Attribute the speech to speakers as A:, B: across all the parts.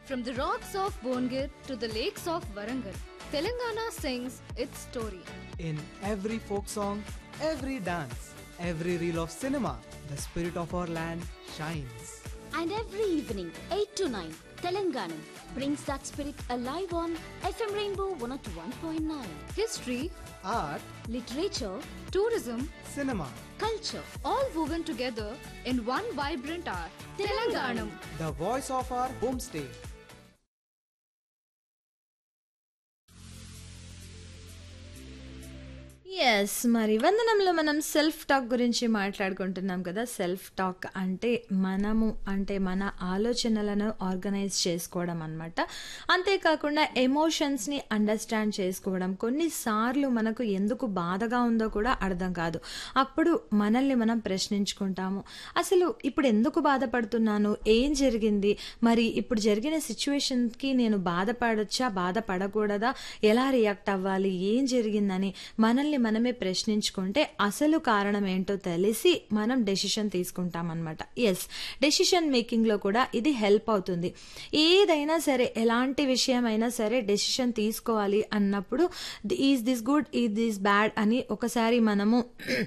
A: From the rocks of Bongir to the lakes of Warangal, Telangana sings its story.
B: In every folk song, every dance, every reel of cinema, the spirit of our land shines.
C: And every evening, 8 to 9, Telangana brings that spirit alive on FM Rainbow 101.9.
A: History,
B: Art,
C: Literature,
A: tourism,
B: cinema,
C: culture,
A: all woven together in one vibrant art. Telanganam.
B: the voice of our homestay.
D: Yes మరి వందనంలో మనం self talk గురించి మాట్లాడుకుంటున్నాం కదా self talk అంటే మనము అంటే మన ఆలోచనలను ఆర్గనైజ్ చేసుకోవడం అనమాట అంతేకాకుండా ఎమోషన్స్ని అండర్స్టాండ్ చేసుకోవడం కొన్నిసార్లు మనకు ఎందుకు బాధగా ఉందో కూడా అర్థం కాదు అప్పుడు మనల్ని మనం ప్రశ్నించుకుంటాము అసలు ఇప్పుడు ఎందుకు బాధపడుతున్నాను ఏం జరిగింది మరి ఇప్పుడు జరిగిన సిచ్యువేషన్కి నేను బాధపడొచ్చా బాధపడకూడదా ఎలా రియాక్ట్ అవ్వాలి ఏం జరిగిందని మనల్ని మనమే ప్రశ్నించుకుంటే అసలు కారణం ఏంటో తెలిసి మనం డెసిషన్ తీసుకుంటాం అనమాట ఎస్ డెసిషన్ మేకింగ్లో కూడా ఇది హెల్ప్ అవుతుంది ఏదైనా సరే ఎలాంటి విషయం అయినా సరే డెసిషన్ తీసుకోవాలి అన్నప్పుడు is this good is this bad అని ఒకసారి మనము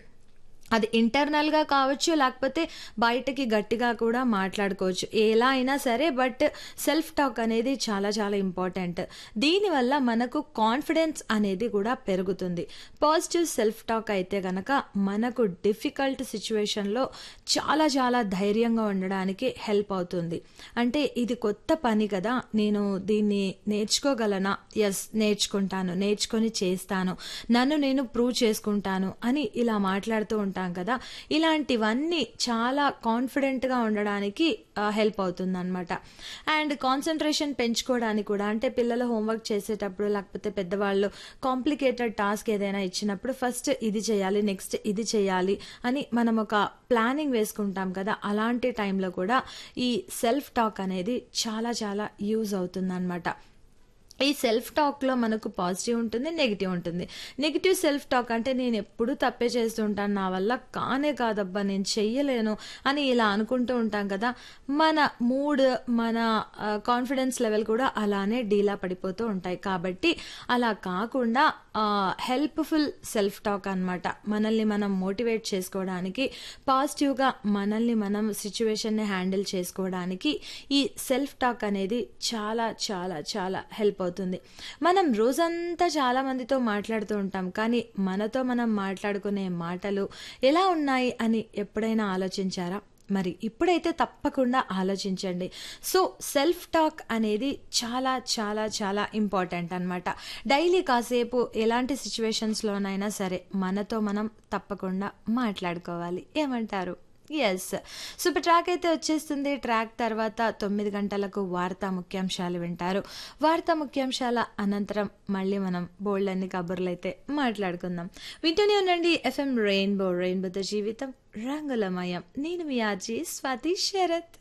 D: అది ఇంటర్నల్గా కావచ్చు లేకపోతే బయటకి గట్టిగా కూడా మాట్లాడుకోవచ్చు ఎలా అయినా సరే బట్ సెల్ఫ్ టాక్ అనేది చాలా చాలా ఇంపార్టెంట్ దీనివల్ల మనకు కాన్ఫిడెన్స్ అనేది కూడా పెరుగుతుంది పాజిటివ్ సెల్ఫ్ టాక్ అయితే కనుక మనకు డిఫికల్ట్ సిచ్యువేషన్లో చాలా చాలా ధైర్యంగా ఉండడానికి హెల్ప్ అవుతుంది అంటే ఇది కొత్త పని కదా నేను దీన్ని నేర్చుకోగలనా ఎస్ నేర్చుకుంటాను నేర్చుకొని చేస్తాను నన్ను నేను ప్రూవ్ చేసుకుంటాను అని ఇలా మాట్లాడుతూ ఉంటాం కదా ఇలాంటివన్నీ చాలా కాన్ఫిడెంట్గా ఉండడానికి హెల్ప్ అవుతుంది అనమాట అండ్ కాన్సన్ట్రేషన్ పెంచుకోవడానికి కూడా అంటే పిల్లలు హోంవర్క్ చేసేటప్పుడు లేకపోతే పెద్దవాళ్ళు కాంప్లికేటెడ్ టాస్క్ ఏదైనా ఇచ్చినప్పుడు ఫస్ట్ ఇది చేయాలి నెక్స్ట్ ఇది చేయాలి అని మనం ఒక ప్లానింగ్ వేసుకుంటాం కదా అలాంటి టైంలో కూడా ఈ సెల్ఫ్ టాక్ అనేది చాలా చాలా యూజ్ అవుతుంది అనమాట ఈ సెల్ఫ్ టాక్లో మనకు పాజిటివ్ ఉంటుంది నెగిటివ్ ఉంటుంది నెగిటివ్ సెల్ఫ్ టాక్ అంటే నేను ఎప్పుడు తప్పే చేస్తుంటాను నా వల్ల కానే కాదబ్బా నేను చెయ్యలేను అని ఇలా అనుకుంటూ ఉంటాం కదా మన మూడ్ మన కాన్ఫిడెన్స్ లెవెల్ కూడా అలానే డీలా పడిపోతూ ఉంటాయి కాబట్టి అలా కాకుండా హెల్ప్ఫుల్ సెల్ఫ్ టాక్ అనమాట మనల్ని మనం మోటివేట్ చేసుకోవడానికి పాజిటివ్గా మనల్ని మనం సిచ్యువేషన్ని హ్యాండిల్ చేసుకోవడానికి ఈ సెల్ఫ్ టాక్ అనేది చాలా చాలా చాలా హెల్ప్ అవుతుంది మనం రోజంతా చాలా మందితో మాట్లాడుతూ ఉంటాం కానీ మనతో మనం మాట్లాడుకునే మాటలు ఎలా ఉన్నాయి అని ఎప్పుడైనా ఆలోచించారా మరి ఇప్పుడైతే తప్పకుండా ఆలోచించండి సో సెల్ఫ్ టాక్ అనేది చాలా చాలా చాలా ఇంపార్టెంట్ అనమాట డైలీ కాసేపు ఎలాంటి సిచ్యువేషన్స్లోనైనా సరే మనతో మనం తప్పకుండా మాట్లాడుకోవాలి ఏమంటారు ఎస్ సూపర్ ట్రాక్ అయితే వచ్చేస్తుంది ట్రాక్ తర్వాత తొమ్మిది గంటలకు వార్తా ముఖ్యాంశాలు వింటారు వార్తా ముఖ్యాంశాల అనంతరం మళ్ళీ మనం బోల్డ్ అన్ని కబుర్లు అయితే మాట్లాడుకుందాం వింటూనే ఉండండి ఎఫ్ఎం రెయిన్బో రెయిన్బోతో జీవితం రంగులమయం నేను మీ ఆర్జీ స్వాతి శరత్